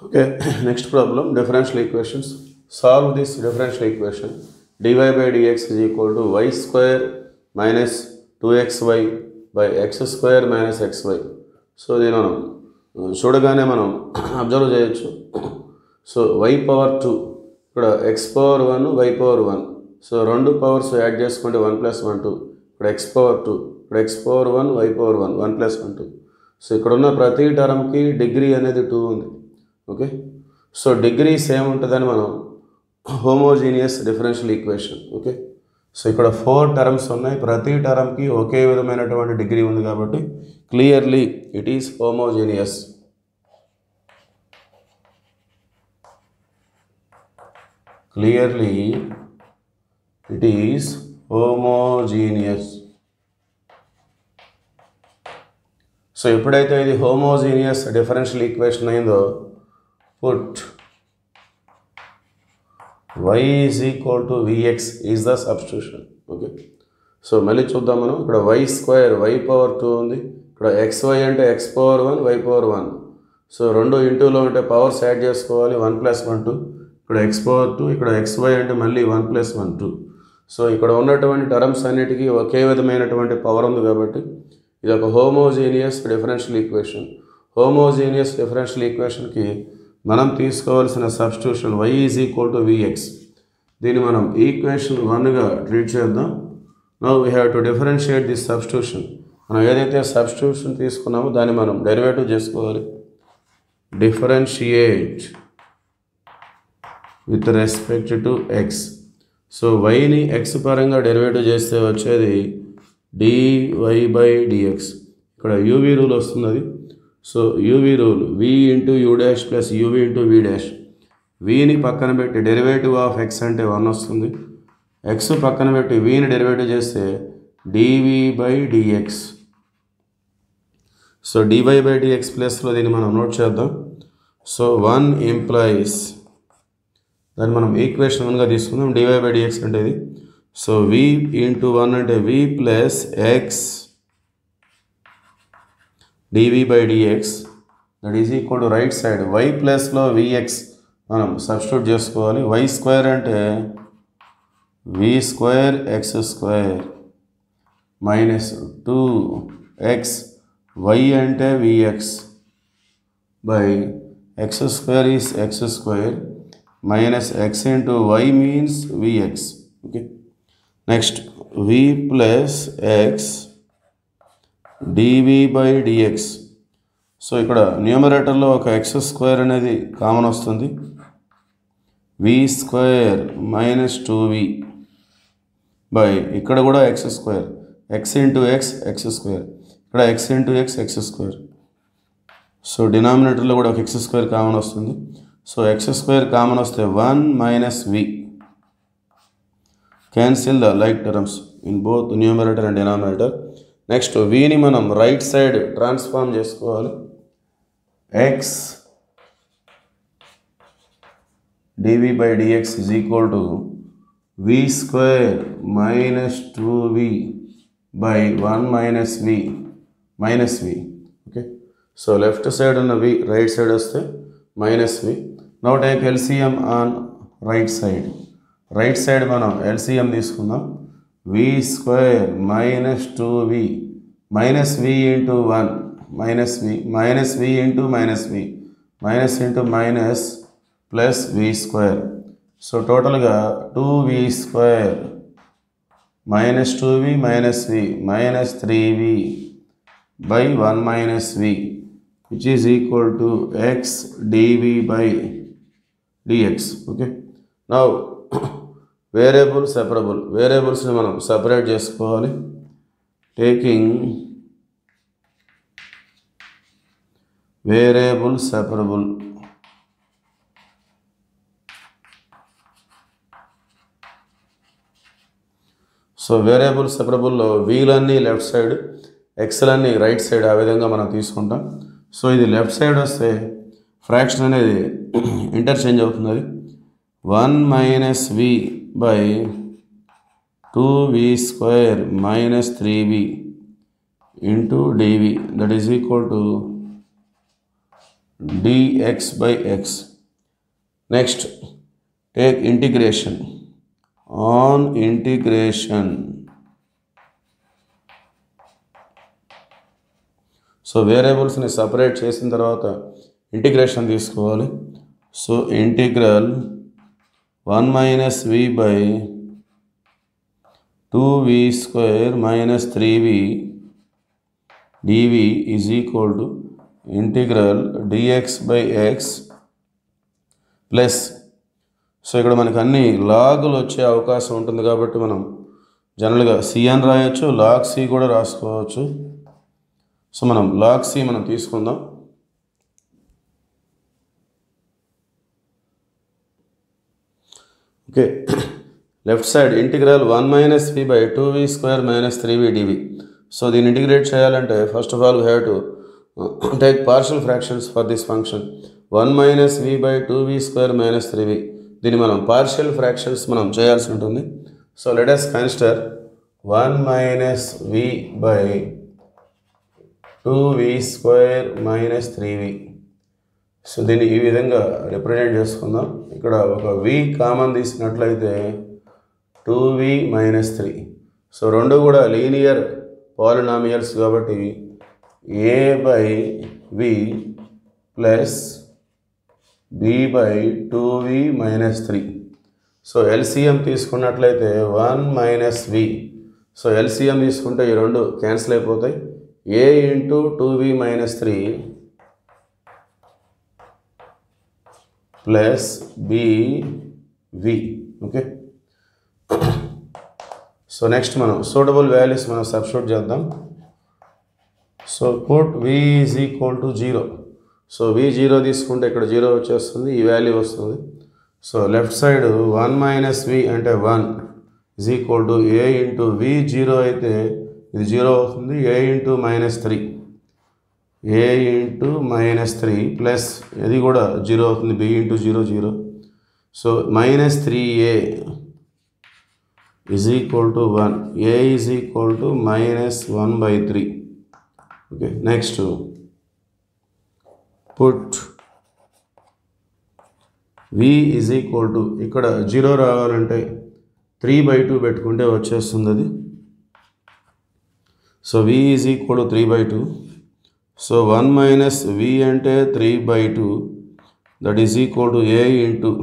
Okay, next problem differential equations. Solve this differential equation. dy by dx is equal to y square minus 2xy by x square minus xy. So దీని మనం uh, చూడగానే మనం observe చేయొచ్చు so y power two ఇక్కడ x power one y power one so రెండు powers add చేసుకుంటే one plus one two ఇక్కడ x power two ఇక్కడ x power one y power one one plus one two so ఇక్కడ ఉన్న ప్రతి టర్మ్కి degree అనేది టూ ఉంది ఓకే సో డిగ్రీ సేమ్ ఉంటుందని మనం homogeneous differential equation okay so ఇక్కడ ఫోర్ టర్మ్స్ ఉన్నాయి ప్రతి టర్మ్కి ఒకే విధమైనటువంటి డిగ్రీ ఉంది కాబట్టి clearly it is homogeneous clearly it is homogeneous so ఎప్పుడైతే ఇది హోమోజీనియస్ డిఫరెన్షియల్ ఈక్వేషన్ అయిందో put y is equal to v x is the substitution okay so మళ్ళీ చూద్దాం మనం ఇక్కడ y square y power two ఉంది ఇక్కడ ఎక్స్ వై అంటే x power one y power one so రెండు ఇంటూలో ఉంటే పవర్స్ యాడ్ చేసుకోవాలి వన్ ప్లస్ వన్ టూ ఇక్కడ ఎక్స్ పవర్ టూ ఇక్కడ ఎక్స్ వై అంటే మళ్ళీ one plus one two so ఇక్కడ ఉన్నటువంటి టర్మ్స్ అన్నిటికీ ఒకే విధమైనటువంటి పవర్ ఉంది కాబట్టి ఇది ఒక homogeneous differential equation homogeneous differential ఈక్వేషన్కి మనం తీసుకోవాల్సిన substitution y is equal to v x దీన్ని మనం ఈక్వేషన్ వన్గా ట్రీట్ చేద్దాం no we have to differentiate this substitution మనం ఏదైతే సబ్స్టిట్యూషన్ తీసుకున్నామో దాన్ని మనం డెరివేటివ్ చేసుకోవాలి differentiate with respect to x so వైని ఎక్స్ పరంగా డెరివేటివ్ చేస్తే వచ్చేది డివై బై డిఎక్స్ ఇక్కడ యూవీ రూల్ వస్తుంది అది so u v rule v into u dash plus u v into వి డాష్ విని పక్కన పెట్టి డెరివేటివ్ ఆఫ్ ఎక్స్ అంటే వన్ వస్తుంది ఎక్స్ పక్కన పెట్టి విని డెరివేటివ్ చేస్తే d v by d x so d y by d x ప్లస్లో దీన్ని మనం నోట్ చేద్దాం సో వన్ ఎంప్లాయీస్ దాన్ని మనం ఈక్వేషన్ వన్గా తీసుకుందాం డివై బై డిఎక్స్ అంటే ఇది సో వి ఇంటూ వన్ అంటే v plus x d v by d x that is equal to right side y ప్లస్లో విఎక్స్ మనం సబ్స్టిట్యూట్ చేసుకోవాలి వై స్క్వేర్ అంటే v square x square minus two x y అంటే v x by x square is x square minus x into y means v x okay next v plus x d v by d x so ఇక్కడ న్యూమరేటర్లో ఒక x square అనేది common వస్తుంది v square minus two v by ఇక్కడ కూడా x square x into x x square ఇక్కడ x into x x square so డినామినేటర్లో కూడా ఒక ఎక్స్ స్క్వేర్ కామన్ వస్తుంది సో ఎక్స్ స్క్వేర్ కామన్ వస్తే one minus v cancel the like terms in both numerator and denominator next వీని మనం right side transform చేసుకోవాలి x d v by d x is equal to v square minus two v by one minus v minus v okay so left side ఉన్న వి right side వస్తే minus v now take LCM on right side right side మనం LCM తీసుకుందాం v square minus two v minus v into one minus v minus v into minus v minus into minus plus v square so టోటల్గా two v square minus two v minus v minus three v by one minus v which is equal to x d v by d x okay now variable separable వేరియబుల్స్ని మనం separate చేసుకోవాలి taking variable separable so variable సెపరబుల్లో వీలన్నీ left side ఎక్సెలన్నీ right side ఆ విధంగా మనం తీసుకుంటాం సో ఇది లెఫ్ట్ సైడ్ వస్తే ఫ్రాక్షన్ అనేది ఇంటర్చేంజ్ అవుతుంది అది one minus v by two v square minus three v into d v that is equal to dx by x next take integration on integration so వేరియబుల్స్ని సపరేట్ చేసిన తర్వాత ఇంటిగ్రేషన్ తీసుకోవాలి so integral one minus v by two v square minus three v d v is equal to integral d x by x plus so ఇక్కడ మనకు అన్ని లాగులు వచ్చే అవకాశం ఉంటుంది కాబట్టి మనం జనరల్గా సి అని రాయొచ్చు లాగ్ సి కూడా రాసుకోవచ్చు సో మనం లాగ్ సి మనం తీసుకుందాం okay left side integral one minus v by two v square minus three v dv so దీన్ని ఇంటిగ్రేట్ చేయాలంటే first of all we have to take partial fractions for this function one minus v by two v square minus three v దీన్ని మనం partial fractions మనం చేయాల్సి ఉంటుంది so let us consider one minus v by two v square minus three v so దీన్ని ఈ విధంగా represent చేసుకుందాం ఇక్కడ ఒక వి కామన్ తీసినట్లయితే two v minus three so రెండు కూడా లీనియర్ పాలినామియల్స్ కాబట్టి a by v plus b by two v minus three so LCM తీసుకున్నట్లయితే one minus v so LCM తీసుకుంటే ఈ రెండు క్యాన్సిల్ అయిపోతాయి a into two v minus three plus bv okay so next మనం suitable values మనం substitute చేద్దాం so put v is equal to zero so v zero తీసుకుంటే ఇక్కడ జీరో వచ్చేస్తుంది ఈ వాల్యూ వస్తుంది so left side one minus v అంటే one is equal to a into v zero అయితే ఇది జీరో అవుతుంది a into minus three a into minus three plus ఇది కూడా జీరో అవుతుంది b into zero zero so minus three a is equal to one a is equal to minus one by three okay next put v is equal to ఇక్కడ zero రావాలంటే three by two పెట్టుకుంటే వచ్చేస్తుంది అది so v is equal to three by two so one minus v అంటే three by two that is equal to a into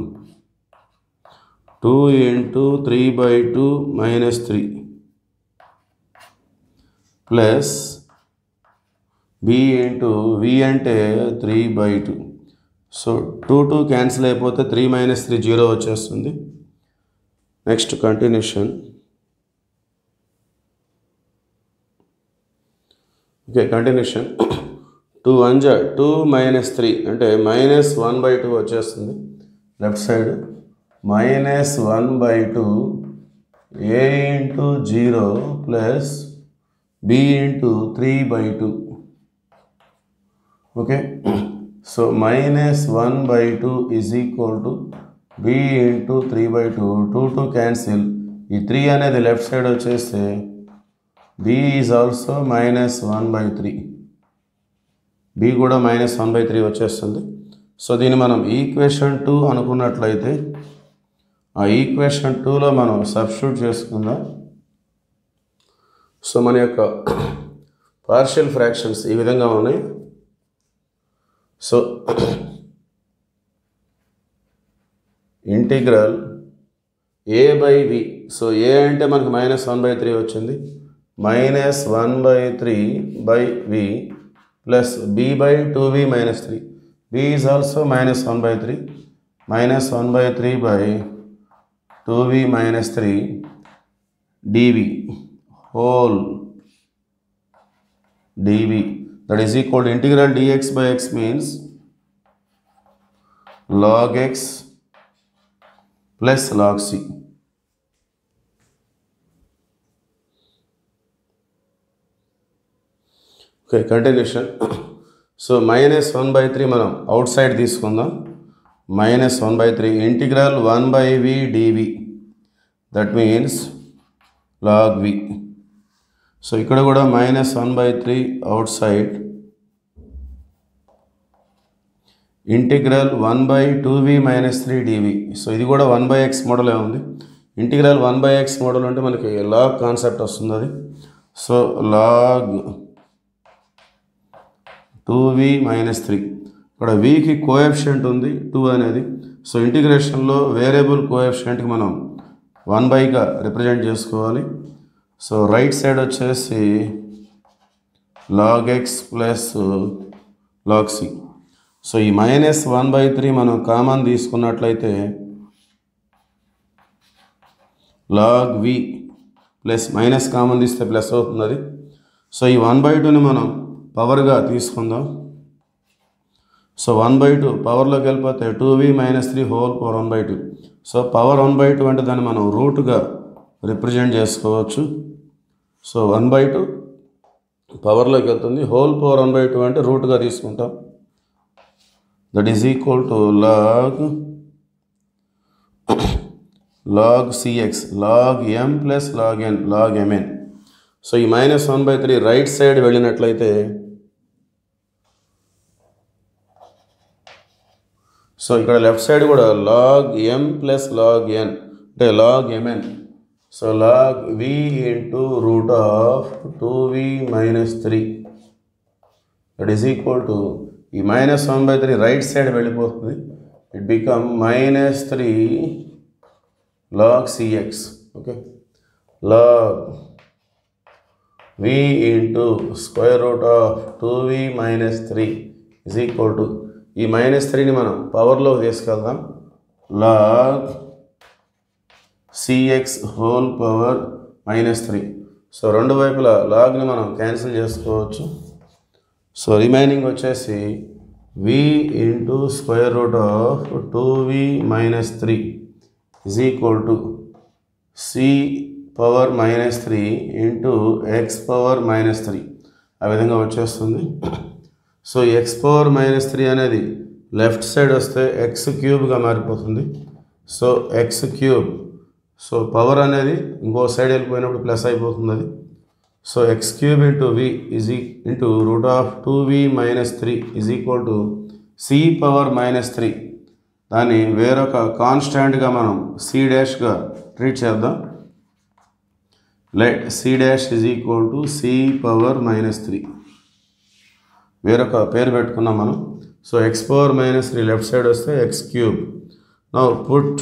two into three by two minus three plus b into v అంటే three by two so two two cancel అయిపోతే three minus three zero వచ్చేస్తుంది next continuation okay continuation two one జా two minus three అంటే minus one by two వచ్చేస్తుంది left side minus one by two A into zero plus b into three by two okay so minus one by two is equal to b into three by two two two cancel ఈ three అనేది left side వచ్చేస్తే b is also minus one by three బి కూడా minus one by three వచ్చేస్తుంది so దీన్ని మనం equation two అనుకున్నట్లయితే ఆ ఈక్వేషన్ టూలో మనం సబ్స్టిట్యూట్ చేసుకుందాం సో మన యొక్క పార్షియల్ ఫ్రాక్షన్స్ ఈ విధంగా ఉన్నాయి so integral a by v so a అంటే మనకు మైనస్ వన్ బై త్రీ వచ్చింది minus one by three by v plus b by two v minus three b is also minus one by three minus one by three by two v minus three dv whole dv that is equal to integral dx by x means log x plus log c. Okay continuation so minus one by three మనం outside తీసుకుందాం minus one by three integral one by v dv that means log v so ఇక్కడ కూడా minus one by three outside integral one by two v minus three dv so ఇది కూడా one by x మోడలే ఉంది integral one by x model అంటే మనకి log concept వస్తుంది అది so log two v minus three ఇక్కడ వికి కోఎఫిషియంట్ ఉంది టూ అనేది సో ఇంటిగ్రేషన్లో వేరియబుల్ కోఎఫిషియంట్కి మనం వన్ బైగా రిప్రజెంట్ చేసుకోవాలి సో రైట్ సైడ్ వచ్చేసి log x plus log c so ఈ మైనస్ వన్ బై త్రీ మనం కామన్ తీసుకున్నట్లయితే log v plus minus common తీస్తే ప్లస్ అవుతుంది అది సో ఈ వన్ బై టూని మనం పవర్గా తీసుకుందాం సో వన్ బై టూ పవర్లోకి వెళ్ళిపోతే two v minus three whole power one by two so power one by two అంటే దాన్ని మనం రూట్గా రిప్రజెంట్ చేసుకోవచ్చు సో వన్ బై టూ పవర్లోకి వెళ్తుంది whole power one by two అంటే రూట్గా తీసుకుంటాం that is equal to log log cx log m plus log n log mn so ఈ minus one by three right side వెళ్ళినట్లయితే so ఇక్కడ left side కూడా log m plus log n అంటే log mn so log v into root of two v minus three that is equal to ఈ minus one by three right side వెళ్ళిపోతుంది it become minus three log cx okay log v into square root of 2v minus 3 is equal to ఈ minus త్రీని మనం పవర్లో తీసుకెళ్దాం log cx whole power minus three so రెండు వైపుల లాగ్ని మనం క్యాన్సిల్ చేసుకోవచ్చు సో రిమైనింగ్ వచ్చేసి v into square root of two v minus three is equal to c power minus three into x power minus three ఆ విధంగా వచ్చేస్తుంది so x power minus three అనేది లెఫ్ట్ సైడ్ వస్తే x క్యూబ్గా మారిపోతుంది so x cube so power అనేది ఇంకో side వెళ్ళిపోయినప్పుడు ప్లస్ అయిపోతుంది అది so x cube into v is into root of two v minus three is equal to c power minus three దాన్ని వేరొక కాన్స్టాంట్గా మనం సి డాష్గా ట్రీట్ చేద్దాం let c dash is equal to c power minus three వేరొక పేరు పెట్టుకున్నాం మనం so x power minus three left side వస్తే x cube now put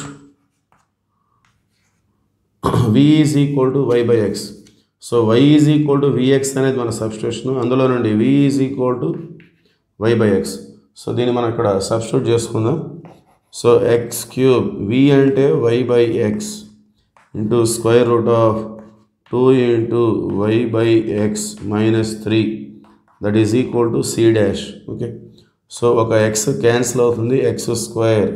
v is equal to y by x so y is equal to vx అనేది మన substitution అందులో నుండి v is equal to y by x so దీన్ని మనం ఇక్కడ substitute చేసుకుందాం so x cube v అంటే y by x into square root of two into y by x minus three that is equal to c dash okay so ఒక x cancel అవుతుంది x square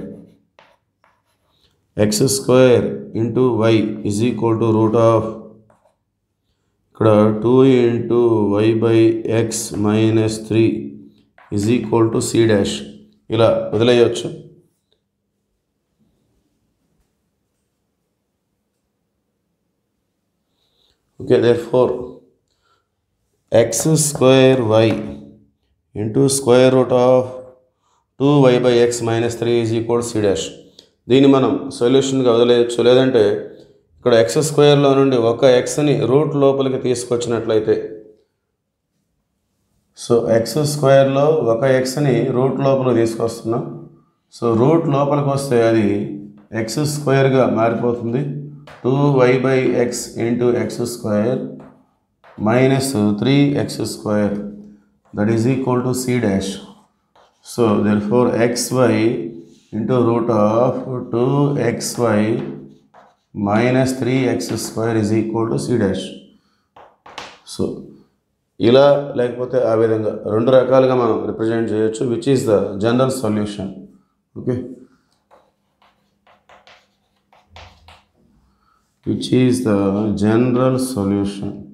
x square into y is equal to root of ఇక్కడ two into y by x minus three is equal to c dash ఇలా వదిలేయచ్చు okay therefore x square y into square root of 2y by x minus 3 is equal to c dash దీన్ని మనం సొల్యూషన్గా వదిలేయచ్చు లేదంటే ఇక్కడ X స్క్వేర్లో నుండి ఒక ఎక్స్ని route లోపలికి తీసుకొచ్చినట్లయితే so X స్క్వేర్లో ఒక ఎక్స్ని రూట్ లోపలికి తీసుకొస్తున్నాం సో రూట్ లోపలికి వస్తే అది ఎక్స్ స్క్వేర్గా మారిపోతుంది two y by x into x square minus three x square that is equal to c dash so therefore x y into root of two x y minus three x square is equal to c dash so ఇలా లేకపోతే ఆ విధంగా రెండు రకాలుగా మనం represent చేయొచ్చు which is the general solution okay which is the general solution